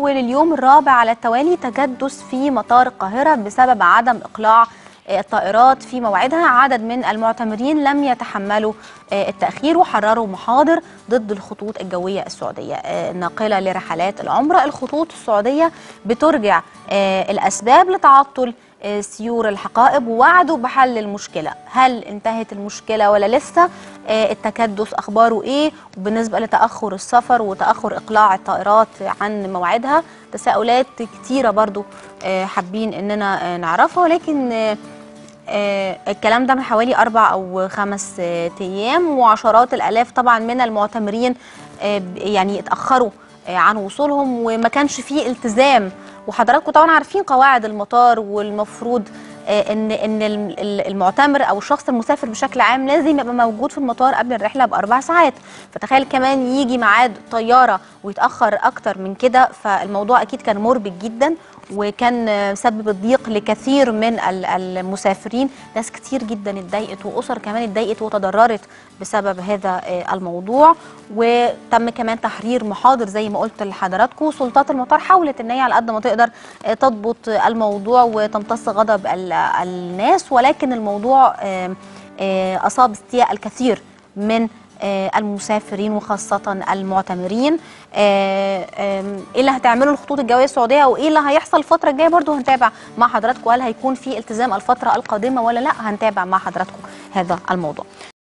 ولليوم الرابع على التوالي تكدس في مطار القاهرة بسبب عدم إقلاع الطائرات في موعدها عدد من المعتمرين لم يتحملوا التأخير وحرروا محاضر ضد الخطوط الجوية السعودية الناقلة لرحلات العمرة الخطوط السعودية بترجع الأسباب لتعطل سيور الحقائب ووعدوا بحل المشكلة هل انتهت المشكلة ولا لسه التكدس أخباره إيه بالنسبة لتأخر السفر وتأخر إقلاع الطائرات عن موعدها تساؤلات كتيرة برضو حابين إننا نعرفها ولكن الكلام ده من حوالي أربع أو خمس أيام وعشرات الآلاف طبعا من المعتمرين يعني اتأخروا عن وصولهم وما كانش فيه التزام وحضراتكم طبعا عارفين قواعد المطار والمفروض ان ان المعتمر او الشخص المسافر بشكل عام لازم يبقى موجود في المطار قبل الرحله باربع ساعات فتخيل كمان يجي ميعاد طياره ويتاخر اكتر من كده فالموضوع اكيد كان مربك جدا وكان سبب الضيق لكثير من المسافرين ناس كتير جدا اتضايقت واسر كمان اتضايقت وتضررت بسبب هذا الموضوع وتم كمان تحرير محاضر زي ما قلت لحضراتكم سلطات المطار حاولت ان هي على قد ما تقدر تضبط الموضوع وتمتص غضب الناس ولكن الموضوع اصاب استياء الكثير من المسافرين وخاصة المعتمرين ايه اللي هتعمله الخطوط الجوية السعودية وايه اللي هيحصل الفترة الجاية برضو هنتابع مع حضراتكم هل هيكون في التزام الفترة القادمة ولا لا هنتابع مع حضراتكم هذا الموضوع